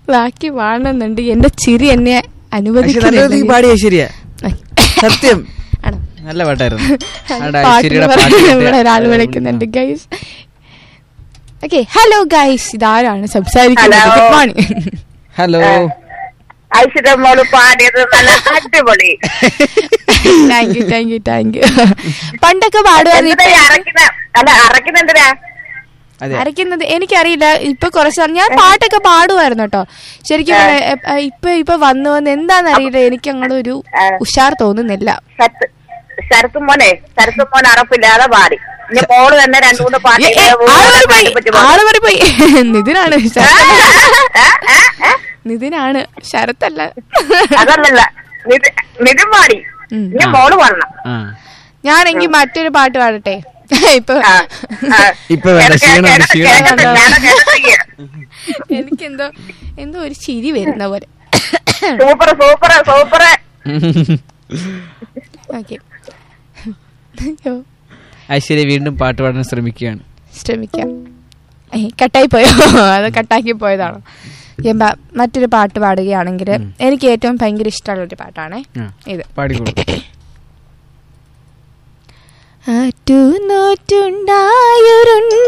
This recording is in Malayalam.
ബാക്കി പാടുന്നുണ്ട് എന്റെ ചിരി എന്നെ പക്ഷെ നല്ല നീ അനുവദിക്കുന്നില്ല പാടിയ ഐശ്വര്യ സത്യം ആണോ? നല്ല പാട്ടായിരുന്നു ആടാ, പാട്ട് ഐശ്വര്യയുടെ പറയാൻ പാട്ട് കേട്ട് ഇവിടെ ഒരാൾ വിളിക്കുന്നുണ്ട് ഗൈസ് ഓക്കെ ഹലോ ഗൈസ് ഇതാരാണ് സംസാരിക്കുന്നത് Hello. Good morning hello Aishwarya മോള് പാടിയത് നല്ല അടിപൊളി thank you thank you thank you പണ്ടൊക്കെ പാടുമായിരുന്നു എന്തിനാ ഈ അരക്കുന്ന അല്ല അരക്കുന്ന എന്തിനാ അതെ അരയ്ക്കുന്നത് എനിക്കറിയില്ല ഇപ്പൊ കുറച്ച് നാൾ- ഞാൻ പാട്ടൊക്കെ പാടുമായിരുന്നു കേട്ടോ ശരിക്കും പറഞ്ഞാ, എ- എ- ഇപ്പൊ ഇപ്പൊ വന്നു വന്ന് എന്താന്നറിയില്ല എനിക്ക് അങ്ങോട്ട് ഒരു ഉഷാർ തോന്നുന്നില്ല ശരത്ത് ശരത്ത് മോനെ ശരത്ത് മോൻ അറപ്പില്ലാതെ പാടി ഇനി മോള് തന്നെ രണ്ടു മൂന്ന് പാട്ട് ഏ, ഏ, ആള് മാറി പോയി. ആള് മാറി പോയി നിതിനാണ് ശരത്തല്ല. നിതിനാണ് ശരത്തല്ല അതല്ലല്ല നിധി നിധിൻ പാടി ഉം. ഇനി മോള് പാടണം ആ ഞാനെങ്കിൽ മറ്റൊരു പാട്ട് പാടട്ടെ ഇപ്പൊ ആ, ആ. ഇപ്പൊ വേണ്ട, കേട്ടോ, ക്ഷീണമാണ്, കേട്ടോ, ക്ഷീണം. കേട്ടോ, കേട്ടോ, കേട്ടോ, കേട്ടോ. എനിക്കെന്തോ എന്തോ ഒരു ചിരി വരുന്ന പോലെ super super super okay Aishwarya വീണ്ടും പാട്ട് പാടാൻ ശ്രമിക്കുകയാണ് ശ്രമിക്കാം ഏയ്, കട്ടായി പോയോ അത് കട്ടാക്കി പോയതാണോ ഞാൻ പ- മറ്റൊരു പാട്ട് പാടുകയാണെങ്കിൽ എനിക്ക് ഏറ്റവും ഭയങ്കര ഇഷ്ടമുള്ള ഒരു പാട്ടാണ് ആ, ഇത് പാടിക്കോളൂ ആറ്റുനോറ്റുണ്ടായൊരുണ്ണി